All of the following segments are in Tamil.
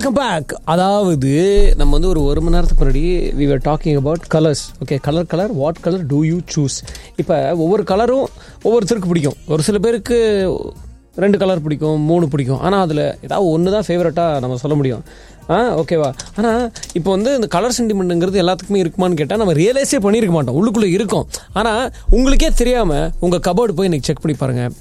வெல்கம் பேக் அதாவது நம்ம வந்து ஒரு ஒரு மணி நேரத்துக்கு முன்னாடி we are talking about colours okay colour colour what colour do you choose இப்போ ஒவ்வொரு கலரும் ஒவ்வொருத்தருக்கு பிடிக்கும் ஒரு சில பேருக்கு ரெண்டு கலர் பிடிக்கும் மூணு பிடிக்கும் ஆனால் அதில் ஏதாவது ஒன்று தான் ஃபேவரட்டாக நம்ம சொல்ல முடியும் ஆ ஓகேவா ஆனால் இப்போ வந்து இந்த கலர் சென்டிமெண்ட்டுங்கிறது எல்லாத்துக்குமே இருக்குமான்னு கேட்டால் நம்ம ரியலைஸே பண்ணியிருக்க மாட்டோம் உள்ளுக்குள்ளே இருக்கும் ஆனால் உங்களுக்கே தெரியாமல் உங்கள் கபோர்டு போய் இன்னைக்கு செக் பண்ணி பாருங்கள்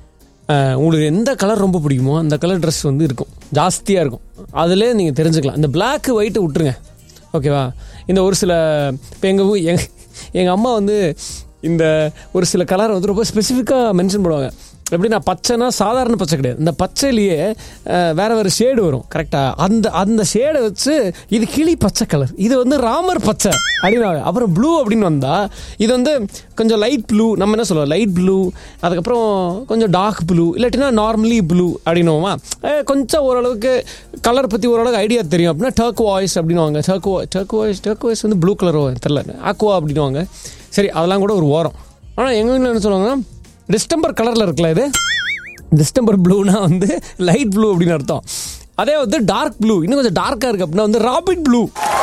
அஹ் உங்களுக்கு எந்த கலர் ரொம்ப பிடிக்குமோ அந்த கலர் ட்ரெஸ் வந்து இருக்கும் ஜாஸ்தியாக இருக்கும் அதிலே நீங்கள் தெரிஞ்சுக்கலாம் இந்த பிளாக் ஒயிட்டு விட்டுருங்க ஓகேவா இந்த ஒரு சில இப்போ எங்கள் எங்க எங்கள் அம்மா வந்து இந்த ஒரு சில கலரை வந்து ரொம்ப ஸ்பெசிஃபிக்காக மென்ஷன் பண்ணுவாங்க எப்படின்னா பச்சைனா சாதாரண பச்சை கிடையாது இந்த பச்சையிலேயே அஹ், வேற வேற ஷேடு வரும் கரெக்டாக அந்த அந்த ஷேடை வச்சு இது கிளி பச்சை கலர் இது வந்து ராமர் பச்சை அப்படின்னு அப்புறம் ப்ளூ அப்படின்னு வந்தால் இது வந்து கொஞ்சம் லைட் ப்ளூ நம்ம என்ன சொல்லுவோம் லைட் ப்ளூ அதுக்கப்புறம் கொஞ்சம் டார்க் ப்ளூ இல்லாட்டினா நார்மலி ப்ளூ அப்படின்னுவோமா அஹ் கொஞ்சம் ஓரளவுக்கு கலர் பற்றி ஓரளவுக்கு ஐடியா தெரியும் அப்படின்னா டர்க் வாய்ஸ் அப்படின்னுவாங்க turk turquoise turquoise வந்து ப்ளூ கலரோ தெரில ஆக்குவா அப்படின்னுவாங்க சரி அதெல்லாம் கூட ஒரு ஓரம் ஆனால் எங்கள் வீட்டில் என்ன சொல்லுவாங்கன்னா டிஸ்டம்பர் கலரில் இருக்குல்ல இது டிஸ்டம்பர் ப்ளூனா வந்து லைட் ப்ளூ அப்படின்னு அர்த்தம் அதே வந்து டார்க் ப்ளூ இன்னும் கொஞ்சம் டார்க்காக இருக்கு அப்படின்னா வந்து ராபின் ப்ளூ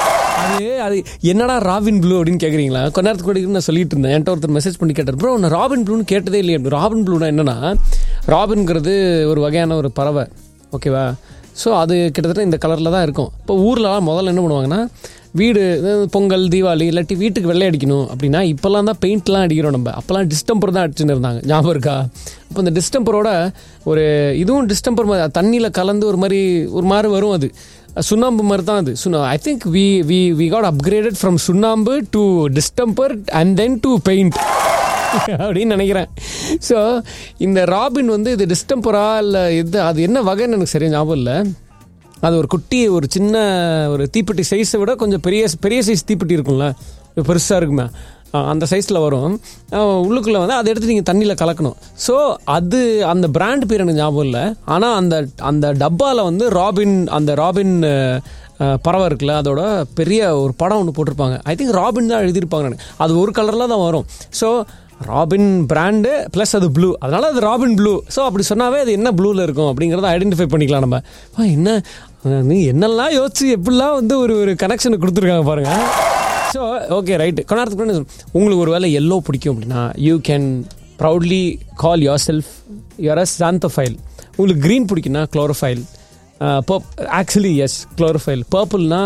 அது அது என்னடா ராபின் ப்ளூ அப்படின்னு கேட்குறீங்களா கொஞ்ச நேரத்துக்கு கூட நான் சொல்லிட்டு இருந்தேன் என்கிட்ட ஒருத்தர் மெசேஜ் பண்ணி கேட்டார் ப்ரோ நான் ராபின் ப்ளூன்னு கேட்டதே இல்லையே அப்படி ராபின் ப்ளூனா என்னன்னா ராபின்ங்கிறது ஒரு வகையான ஒரு பறவை ஓகேவா ஸோ அது கிட்டத்தட்ட இந்த கலரில் தான் இருக்கும் இப்போ ஊர்லலாம் முதல்ல என்ன பண்ணுவாங்கன்னா வீடு அதாவது பொங்கல் தீபாவளி இல்லாட்டி வீட்டுக்கு வெள்ளை அடிக்கணும் அப்படின்னா இப்போல்லாம் தான் பெயிண்ட்லாம் அடிக்கிறோம் நம்ம அப்போல்லாம் டிஸ்டம்பர் தான் அடிச்சுன்னு இருந்தாங்க ஞாபகம் இருக்கா அப்போ இந்த டிஸ்டம்பரோட ஒரு இதுவும் டிஸ்டம்பர் மாதிரி தண்ணியில் கலந்து ஒரு மாதிரி ஒரு மாதிரி வரும் அது சுண்ணாம்பு மாதிரி தான் அது சுண்ணா I think we we we got upgraded from சுண்ணாம்பு to distemper and then to paint அப்படின்னு நினைக்கிறேன் ஸோ இந்த ராபின் வந்து இது டிஸ்டம்பரா இல்லை இது அது என்ன வகைன்னு எனக்கு சரியா ஞாபகம் இல்லை அது ஒரு குட்டி ஒரு சின்ன ஒரு தீப்பெட்டி சைஸை விட கொஞ்சம் பெரிய பெரிய சைஸ் தீப்பெட்டி இருக்கும்ல பெருசாக இருக்குமே அஹ் அந்த சைஸில் வரும் அஹ் உள்ளுக்குள்ளே வந்து அதை எடுத்து நீங்கள் தண்ணியில் கலக்கணும் ஸோ அது அந்த பிராண்ட் பேர் எனக்கு ஞாபகம் இல்லை ஆனால் அந்த அந்த டப்பாவில் வந்து ராபின் அந்த ராபின் அஹ், அஹ், பறவை இருக்குல்ல அதோட பெரிய ஒரு படம் ஒன்று போட்டிருப்பாங்க ஐ திங்க் ராபின் தான் எழுதியிருப்பாங்க நினைக்கிறேன். அது ஒரு கலரில் தான் வரும் ஸோ ராபின் பிராண்டு ப்ளஸ் அது ப்ளூ அதனால அது ராபின் ப்ளூ ஸோ அப்படி சொன்னாவே அது என்ன ப்ளூவில் இருக்கும் அப்படிங்கிறத ஐடென்டிஃபை பண்ணிக்கலாம் நம்ம அப்பா, என்ன அஹ், நீ என்னெல்லாம் யோசிச்சு எப்படிலாம் வந்து ஒரு ஒரு கனெக்ஷனை கொடுத்துருக்காங்க பாருங்க ஸோ ஓகே ரைட்டு கொஞ்ச நேரத்துக்கு முன்னாடி உங்களுக்கு ஒரு வேலை எல்லோ பிடிக்கும் அப்படின்னா you can proudly call yourself you're a xanthophile உங்களுக்கு க்ரீன் பிடிக்குன்னா குளோரோஃபைல் ஆக்சுவலி எஸ் குளோரோஃபைல் பர்பிள்னா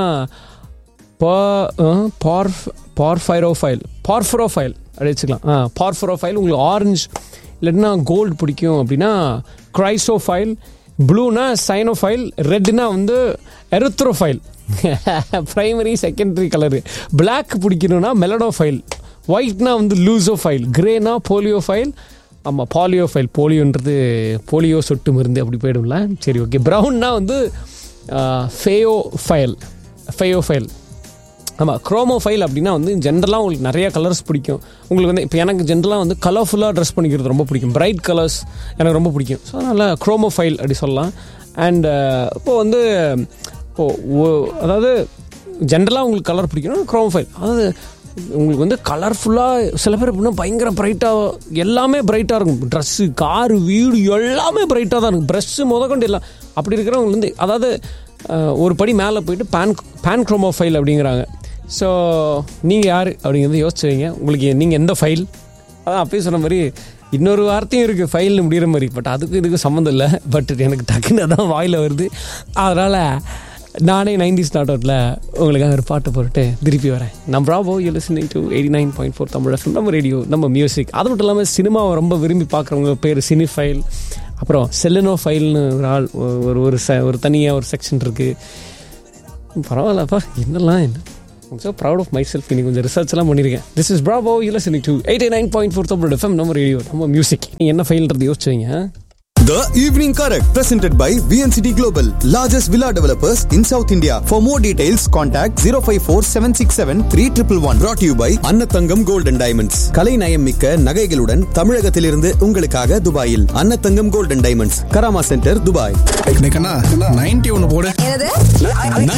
பார்ஃப் பார்ஃபைரோஃபைல் பார்ஃபரோஃபைல் அப்படி வச்சுக்கலாம் ஆ பார்ஃபரோஃபைல் உங்களுக்கு ஆரஞ்சு இல்லைன்னா கோல்டு பிடிக்கும் அப்படின்னா க்ரைசோஃபைல் ப்ளூனா சைனோஃபைல் ரெட்னா வந்து erythrophile primary secondary colour black பிடிக்கணும்னா மெலடோஃபைல் ஒயிட்னா வந்து லூசோஃபைல் கிரேனா போலியோஃபைல் ஆமாம் பாலியோஃபைல் போலியோன்றது போலியோ சொட்டு மருந்து அப்படி போயிடும்ல சரி ஓகே ப்ரௌன்னா வந்து ஃபேயோ ஃபைல் ஃபேயோ ஃபைல் ஆமாம் குரோமோஃபைல் அப்படின்னா வந்து ஜென்ரலாக உங்களுக்கு நிறைய கலர்ஸ் பிடிக்கும் உங்களுக்கு வந்து இப்போ எனக்கு ஜென்ரலாக வந்து கலர்ஃபுல்லாக ட்ரெஸ் பண்ணிக்கிறது ரொம்ப பிடிக்கும் பிரைட் கலர்ஸ் எனக்கு ரொம்ப பிடிக்கும் ஸோ அதனால் குரோமோஃபைல் அப்படி சொல்லலாம் அண்ட் இப்போ வந்து இப்போது அதாவது ஜென்ரலாக உங்களுக்கு கலர் பிடிக்கணும் குரோமோஃபைல் அதாவது உங்களுக்கு வந்து கலர்ஃபுல்லாக சில பேர் எப்படின்னா பயங்கர பிரைட்டாக எல்லாமே பிரைட்டாக இருக்கும் ட்ரெஸ்ஸு காரு வீடு எல்லாமே பிரைட்டாக தான் இருக்கும் ப்ரெஷ்ஷு முதற்கொண்டு எல்லாம் அப்படி இருக்கிறவங்க வந்து அதாவது அஹ், ஒரு படி மேலே போயிட்டு பேன் பேன் குரோமோஃபைல் அப்படிங்கிறாங்க ஸோ நீங்கள் யார் அப்படிங்கிறத யோசிச்சு வைங்க உங்களுக்கு நீங்கள் எந்த ஃபைல் அதான் அப்பயும் சொன்ன மாதிரி இன்னொரு வார்த்தையும் இருக்குது ஃபைல்னு முடிகிற மாதிரி பட் அதுக்கும் இதுக்கும் சம்மந்தம் இல்லை பட் எனக்கு டக்குன்னு அதான் வாயில் வருது அதனால் நானே நைன்டி ஸ்டார்ட் அவுட்டில் உங்களுக்காக ஒரு பாட்டு போட்டுட்டு திருப்பி வரேன் நம்ம Prabho you listening to eighty nine point four Tamil FM, நம்ம ரேடியோ நம்ம மியூசிக் அது மட்டும் இல்லாமல் சினிமாவை ரொம்ப விரும்பி பார்க்குறவங்க பேர் சினிஃபைல் அப்புறம் செல்லனோ ஃபைல்னு ஒரு ஆள் ஒரு ஒரு ச ஒரு தனியாக ஒரு செக்ஷன் இருக்குது பரவாயில்லப்பா என்னெல்லாம் என்ன so proud of myself இன்னைக்கு கொஞ்சம் ரிசர்ச்லாம் பண்ணியிருக்கேன் this is Prabho you listening to eighty nine point four Tamil FM நம்ம ரேடியோ நம்ம மியூசிக் நீங்கள் என்ன ஃபைல்ன்றது யோசிச்சு வைங்க The Evening Correct, presented by VNCT Global, largest villa developers in South India. For more details, contact 054 767 3111. Brought to you by அன்னத்தங்கம் Gold and Diamonds. கலை நயம் மிக்க நகைகளுடன் தமிழகத்திலிருந்து உங்களுக்காக துபாயில் Annathangam Gold and Diamonds, Karama centre Dubai ninety ஒன்னு போடு என்னது